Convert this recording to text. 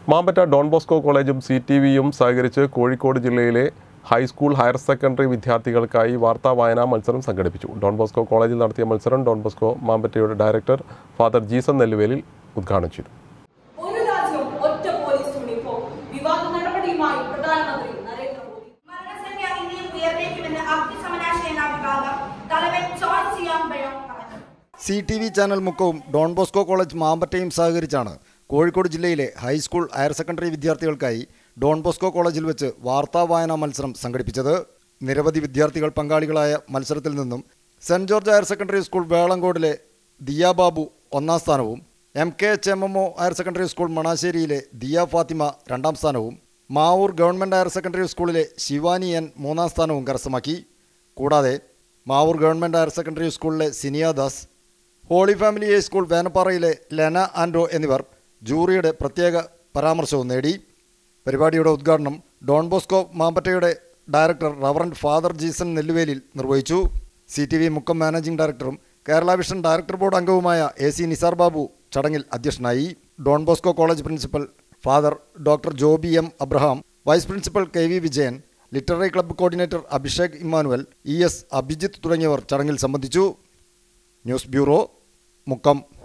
Mampatta Don Bosco കോളേജും C T വിയും സഹകരിച്ച് കോഴിക്കോട് ജില്ലയിലെ ഹൈസ്കൂൾ ഹയർ സെക്കൻഡറി വിദ്യാർത്ഥികൾക്കായി വാർത്താ വായനാ മത്സരം സംഘടിപ്പിച്ചു ഡോൺ ബോസ്കോ കോളേജിൽ നടത്തിയ മത്സരം ഡോൺ ബോസ്കോ മാമ്പറ്റയുടെ ഡയറക്ടർ ഫാദർ ജീസൺ നെല്ലുവേലിൽ ഉദ്ഘാടനം ചെയ്തു ഒരു രാജ്യം ഒറ്റ പോലീസ് യൂണിഫോം വിവാദ നടപടിയുമായി പ്രധാനമന്ത്രി നരേന്ദ്രമോദി മരണസംഖ്യ ഇനിയും ഉയർന്നേക്കുമെന്ന് അഗ്നിശമനാശേന വിഭാഗം തലവൻ ചോൺ സിയാങ് ബയോങ് പറഞ്ഞു സി ടി വി ചാനൽ മുക്കവും ഡോൺ ബോസ്കോ കോളേജ് മാമ്പറ്റയും സഹകരിച്ചാണ് കോഴിക്കോട് ജില്ലയിലെ ഹൈസ്കൂൾ ഹയർ സെക്കൻഡറി വിദ്യാർത്ഥികൾക്കായി ഡോൺ ബോസ്കോ കോളേജിൽ വെച്ച് വാർത്താ വായനാ മത്സരം സംഘടിപ്പിച്ചത് നിരവധി വിദ്യാർത്ഥികൾ പങ്കാളികളായ മത്സരത്തിൽ നിന്നും saint George higher secondary school വേളങ്കോടിലെ ദിയ ബാബു ഒന്നാം സ്ഥാനവും M K H M M O higher secondary school മണാശ്ശേരിയിലെ ദിയ ഫാത്തിമ രണ്ടാം സ്ഥാനവും മാവൂർ ഗവൺമെൻറ് ഹയർ സെക്കൻഡറി സ്കൂളിലെ ശിവാനി എൻ മൂന്നാം സ്ഥാനവും കരസ്ഥമാക്കി കൂടാതെ മാവൂർ ഗവൺമെൻറ് ഹയർ സെക്കൻഡറി സ്കൂളിലെ Siniya Das holy family A school വേനപ്പാറയിലെ ലെന ആൻഡ്രോ എന്നിവർ ജൂറിയുടെ പ്രത്യേക പരാമർശവും നേടി പരിപാടിയുടെ ഉദ്ഘാടനം ഡോൺ ബോസ്കോ മാമ്പറ്റയുടെ director reverend father Jeeson Nelluvelil നിർവഹിച്ചു C T V Mukkam managing ഡയറക്ടറും കേരള വിഷൻ ഡയറക്ടർ ബോർഡ് അംഗവുമായ എ സി നിസാർ ബാബു ചടങ്ങിൽ അധ്യക്ഷനായി Don Bosco college principal father doctor Joby M Abraham vice principal K V Vijayan literary club coordinator Abhishek Immanuel E S Abhijith തുടങ്ങിയവർ ചടങ്ങിൽ സംബന്ധിച്ചു ന്യൂസ് ബ്യൂറോ മുക്കം